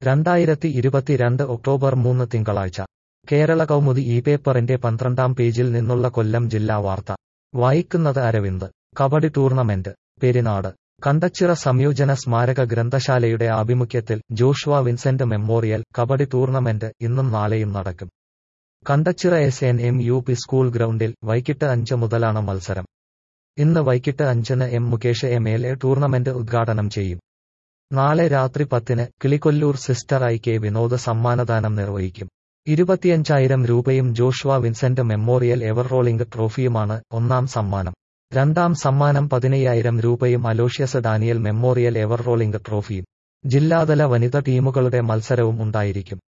രണ്ടായിരത്തി ഇരുപത്തിരണ്ട് ഒക്ടോബർ മൂന്ന് തിങ്കളാഴ്ച കേരള കൗമുദി ഈ പേപ്പറിന്റെ പന്ത്രണ്ടാം പേജിൽ നിന്നുള്ള കൊല്ലം ജില്ലാ വാർത്ത വായിക്കുന്നത് അരവിന്ദ് കബഡി ടൂർണമെന്റ് പെരിനാട് കണ്ടച്ചിറ സംയോജന സ്മാരക ഗ്രന്ഥശാലയുടെ ആഭിമുഖ്യത്തിൽ Joshua Vincent memorial kabaddi tournament ഇന്നും നാളെയും നടക്കും Kandachira S N M U P school ഗ്രൗണ്ടിൽ വൈകിട്ട് അഞ്ച് മുതലാണ് മത്സരം ഇന്ന് വൈകിട്ട് അഞ്ചിന് M Mukesh M L A tournament ഉദ്ഘാടനം ചെയ്യും നാളെ രാത്രി പത്തിന് Kilikollur sister I K Vinod സമ്മാനദാനം നിർവഹിക്കും ഇരുപത്തിയഞ്ചായിരം രൂപയും Joshua Vincent memorial ever rolling ട്രോഫിയുമാണ് ഒന്നാം സമ്മാനം രണ്ടാം സമ്മാനം പതിനയ്യായിരം രൂപയും Aloysius Daniel memorial ever rolling ട്രോഫിയും ജില്ലാതല വനിത ടീമുകളുടെ മത്സരവും ഉണ്ടായിരിക്കും